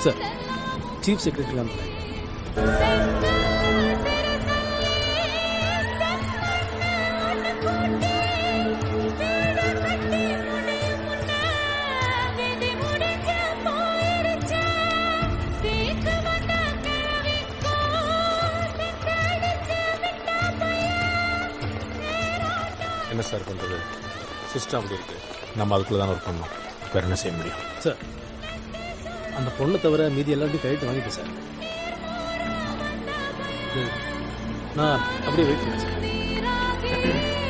Sir chief செக்ரட்டரிலாம் என்ன sir பண்றது system அப்படி இருக்கு நம்ம அதுக்குள்ள தான் ஒர்க் பண்ணணும் வேற என்ன செய்ய முடியும் சார் அந்த பொண்ணை தவிர மீதி எல்லாத்தையும் கையெழுத்து வாங்கிட்டேன் சார் இது, நான் அப்படியே வெயிட் பண்ணேன் சார்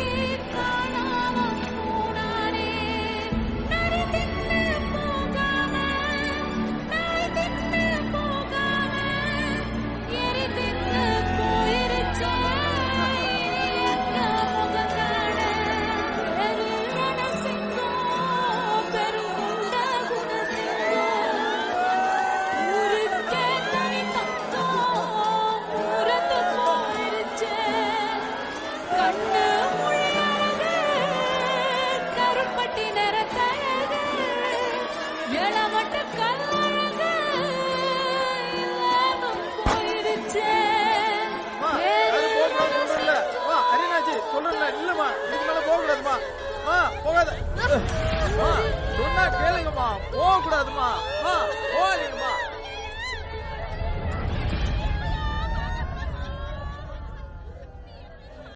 கண்ணு முழியழகு, கருப்பட்டி நிறத்தழகு, இளமட்ட கல்லழகு, இல்லாம போயிருச்சே. வேறு மனசு அரியனாச்சி சொல்லுங்க இல்லம்மா இதுக்கு மேல போக கூடாதுமா மா போகாத மா சொன்னா கேளுங்கம்மா போக கூடாதுமா மா